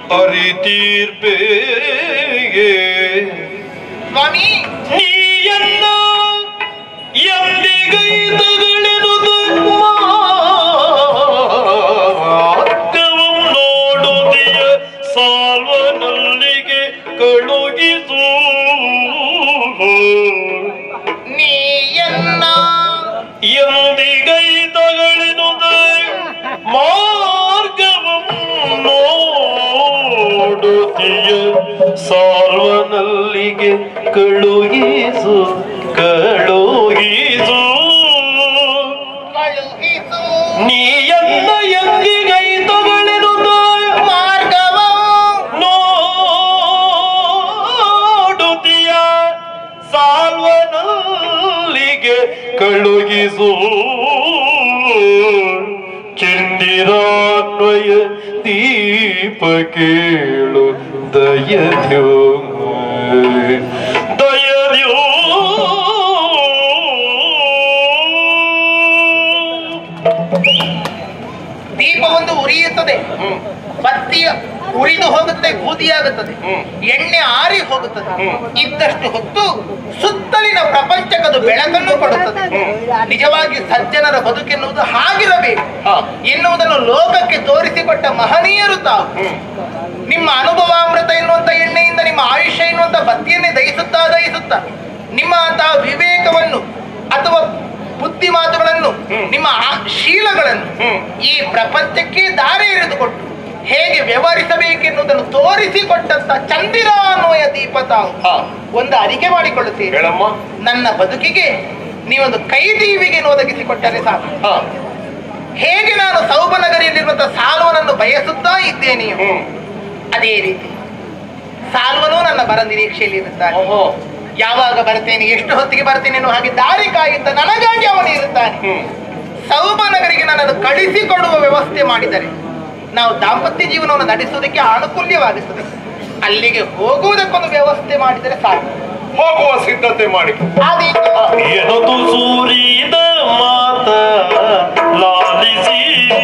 ಅರಿತೀರ್ಪೇಗೆ ಸ್ವಾಮಿ ನೀಯನ್ನ ಎಂದಿಗೈದಗಳೆನುದು ಮಾರ್ಗವಂ ನೋಡುದಿಯ ಸಾಲ್ವನಲ್ಲಿಗೆ ಕಳುಹಿಸು ನೀಯನ್ನ ಎಂದಿಗೈದಗಳೆನುದ ಮಾರ್ಗವಂ ನೋಡುದಿಯ ಸಾಲ್ವನಲ್ಲಿಗೆ ಕಳುಹಿಸು ಕಳುಹಿಸು ಕಳುಹಿಸು ನೀಯನ್ನ ಎಂದಿಗೈದಗಳೆನುದ ಮಾರ್ಗವ ನೋಡುದಿಯ ಸಾಲ್ವನಲ್ಲಿಗೆ ಕಳುಹಿಸು ಚಂದಿರಾನ್ವಯ ದೀಪ ಕೇಳು ದಯದ್ಯೋ ದಯದ್ಯೋ ದೀಪ ಒಂದು ಉರಿಯುತ್ತದೆ ಬತ್ತಿಯ ಉರಿದು ಹೋಗುತ್ತೆ ಬೂದಿಯಾಗುತ್ತದೆ ಎಣ್ಣೆ ಆರಿ ಹೋಗುತ್ತದೆ ಇದ್ದಷ್ಟು ಹೊತ್ತು ಸುತ್ತಲಿನ ಪ್ರಪಂಚಕ್ಕದು ಬೆಳಕನ್ನು ಕೊಡುತ್ತದೆ ನಿಜವಾಗಿ ಸಜ್ಜನರ ಬದುಕೆನ್ನುವುದು ಹಾಗಿರಬೇಕು ಎನ್ನುವುದನ್ನು ಲೋಕಕ್ಕೆ ತೋರಿಸಿಕೊಟ್ಟ ಮಹನೀಯರು ತಾವು ನಿಮ್ಮ ಅನುಭವಾಮೃತ ಎನ್ನುವಂತ ಎಣ್ಣೆಯಿಂದ ನಿಮ್ಮ ಆಯುಷ್ಯ ಎನ್ನುವಂತ ಬತ್ತಿಯನ್ನೇ ದಹಿಸುತ್ತಾ ದಹಿಸುತ್ತಾ ನಿಮ್ಮ ಅಂತಹ ವಿವೇಕವನ್ನು ಅಥವಾ ಬುದ್ಧಿ ಮಾತುಗಳನ್ನು ನಿಮ್ಮ ಆ- ಶೀಲಗಳನ್ನು ಈ ಪ್ರಪಂಚಕ್ಕೆ ದಾರಿ ಎರೆದುಕೊಟ್ಟು ಹೇಗೆ ವ್ಯವಹರಿಸಬೇಕೆನ್ನುವುದನ್ನು ತೋರಿಸಿಕೊಟ್ಟಂತ ಚಂದಿರಾನ್ವಯ ದೀಪ ತಾವು ಒಂದು ಅರಿಕೆ ಮಾಡಿಕೊಳ್ಳುತ್ತೀರಿ ಹೇಳಮ್ಮ ನನ್ನ ಬದುಕಿಗೆ ನೀವೊಂದು ಕೈದೀವಿಗೆ ಒದಗಿಸಿಕೊಟ್ಟರೆ ಸಾಕು ಹೇಗೆ ನಾನು ಸೌಭನಗರಿಯಲ್ಲಿರುವಂತಹ ಸಾಲ್ವನನ್ನು ಬಯಸುತ್ತಾ ಇದ್ದೇನೆಯೋ ಅದೇ ರೀತಿ ಸಾಲ್ವನು ನನ್ನ ಬರ ನಿರೀಕ್ಷೆಯಲ್ಲಿ ಇರುತ್ತಾನೆ ಯಾವಾಗ ಬರ್ತೇನೆ ಎಷ್ಟು ಹೊತ್ತಿಗೆ ಬರ್ತೇನೆ ಅನ್ನೋ ಹಾಗೆ ದಾರಿ ಕಾಯುತ್ತ ನನಗಾಗಿ ಅವನು ಇರುತ್ತಾನೆ ಸೌಭನಗರಿಗೆ ನನ್ನನ್ನು ಕಳಿಸಿಕೊಡುವ ವ್ಯವಸ್ಥೆ ಮಾಡಿದರೆ ನಾವು ದಾಂಪತ್ಯ ಜೀವನವನ್ನು ನಡೆಸುವುದಕ್ಕೆ ಅನುಕೂಲ್ಯವಾಗುತ್ತದೆ ಅಲ್ಲಿಗೆ ಹೋಗುವುದಕ್ಕೊಂದು ವ್ಯವಸ್ಥೆ ಮಾಡಿದರೆ ಸಾಕು ಹೋಗುವ ಸಿದ್ಧತೆ ಮಾಡಿ ಅದೀಗ ಎನದು ಸೂರಿದ ಮಾತ ಲಾಲಿಸಿ